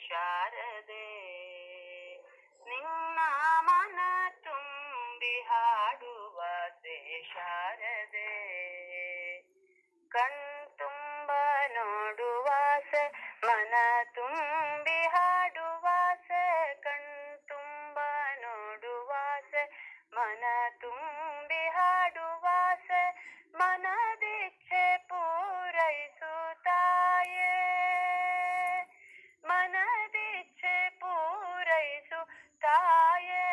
ಶಾರದೆ ನಿನ್ನ ಮನ ತುಂಬಿ ಹಾಡುವ ಸೇ ಶಾರದೆ ಕಣ್ತುಂಬ ನೋಡುವಾಸೆ ಮನ ತುಂಬಿ ಹಾಡುವಾಸೆ ಕಣ್ತುಂಬ ನೋಡುವಾಸೆ ಮನ ತುಂಬಿ ಹಾಡುವಾಸೆ ಮನದಿಚ್ಛೆ ಪೂರೈಸುತ್ತಾಯೇ ಮನದಿಚ್ಛೆ ಪೂರೈಸು ತಾಯೇ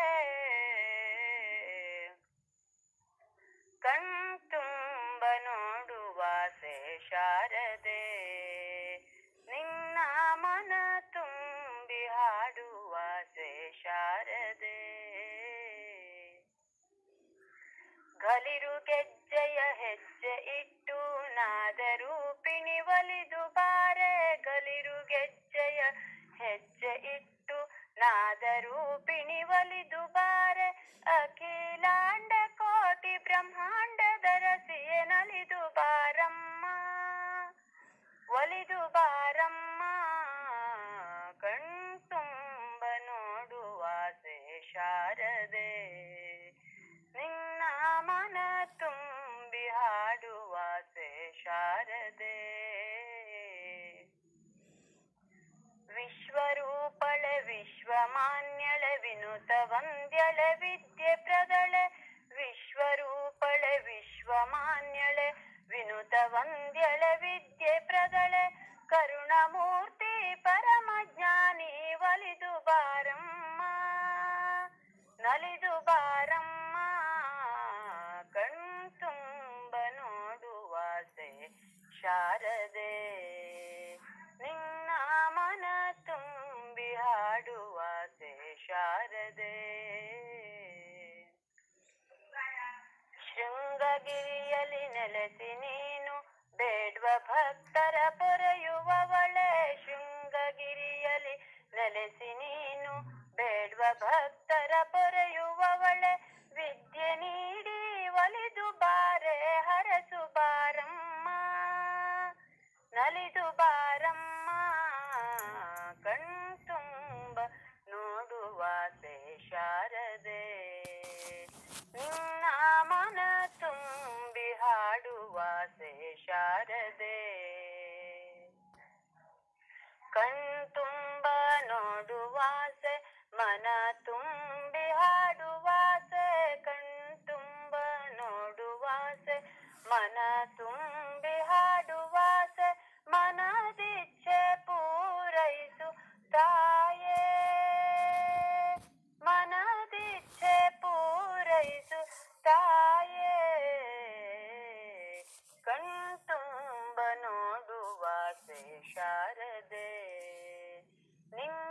ಕಣ್ತುಂಬ ನೋಡುವಾಸೆ ಶಾರದೆ ನಿನ್ನ ಮನ ತುಂಬಿ ಹಾಡುವಾಸೆ ಶಾರದೆ ಗಲಿರು ಗೆಜ್ಜೆಯ ಹೆಜ್ಜೆ ಇಟ್ಟು ನಾದರೂಪಿಣಿ ಒಲಿದು ಬಾರೆ ಗಲಿರು ಗೆಜ್ಜೆಯ ಹೆಜ್ಜೆ ಇಟ್ಟು ನಾದರೂಪಿಣಿ ಒಲಿದು ಬಾರೆ ಅಖಿಲಾಂಡ ಕೋಟಿ ಬ್ರಹ್ಮಾಂಡದ ರಸಿಯೆ ನಲಿದು ಬಾರಮ್ಮ ಒಲಿದು ಬಾರಮ್ಮ ಕಣ್ತುಂಬ ನೋಡುವಾಸೆ ಶಾರದೆ ನಿನ್ನ ಮನ ತುಂಬಿ ಹಾಡುವಾಸೆ ಶಾರದೆ ವಿಶ್ವರೂಪಳೆ ವಿಶ್ವಮಾನ್ಯಳೆ ವಿನುತ ವಂದ್ಯಳೆ ವಿದ್ಯೆ ಪ್ರದಳೆ ವಿಶ್ವರೂಪಳೆ ವಿಶ್ವಮಾನ್ಯಳೆ ವಿನುತ ವಂದ್ಯಳೆ ವಿದ್ಯೆ ಪ್ರದಳೆ ಕರುಣಮೂರ್ತಿ ಪರಮ ಜ್ಞಾನಿ ಒಲಿದು ಬಾರಮ್ಮ ನಲಿದು ಬಾರಮ್ಮ ಕಣ್ತುಂಬ ನೋಡುವಾಸೆ ಶಾರದೆ ನಿನ್ನ ಮನ ತುಂಬಿ ಹಾಡುವಾಸೆ ಶಾರದೆ ಶೃಂಗಗಿರಿಯಲ್ಲಿ ನೆಲೆಸಿ ನೀನು ಬೇಡ್ವ ಭಕ್ತರ ಪೊರೆಯುವವಳೆ ಶೃಂಗಗಿರಿಯಲ್ಲಿ ನೆಲೆಸಿ ನೀನು ಬೇಡ್ವ ಭಕ್ತರ ಪೊರೆಯುವವಳೆ ವಿದ್ಯೆ ನೀಡಿ ಒಲಿದು ಬಾರೆ ಹರಸು ಬಾರಮ್ಮ ನಲಿದು ಬಾರಮ್ಮ ಕಣ್ತುಂಬ ನೋಡುವಾಸೆ ಶಾರದೆ ನಿನ್ನ ಮನ ತುಂಬಿ ಹಾಡುವಾಸೆ ಶಾರದೆ ಕಣ್ತುಂಬ ನೋಡುವಾಸೆ ಮನ ತುಂಬಿ ಹಾಡುವಾಸೆ ಕಣ್ತುಂಬ ನೋಡುವಾಸೆ ಮನ ತುಂಬಿ ಹಾಡುವಾಸೆ ಮನದಿಚ್ಛೆ ಪೂರೈಸು ತಾಯೇ ಮನದಿಚ್ಛೆ ಪೂರೈಸು ತಾಯೇ ಕಣ್ತುಂಬ ನೋಡುವಾಸೆ ಶಾರದೆ ನಿನ್ನ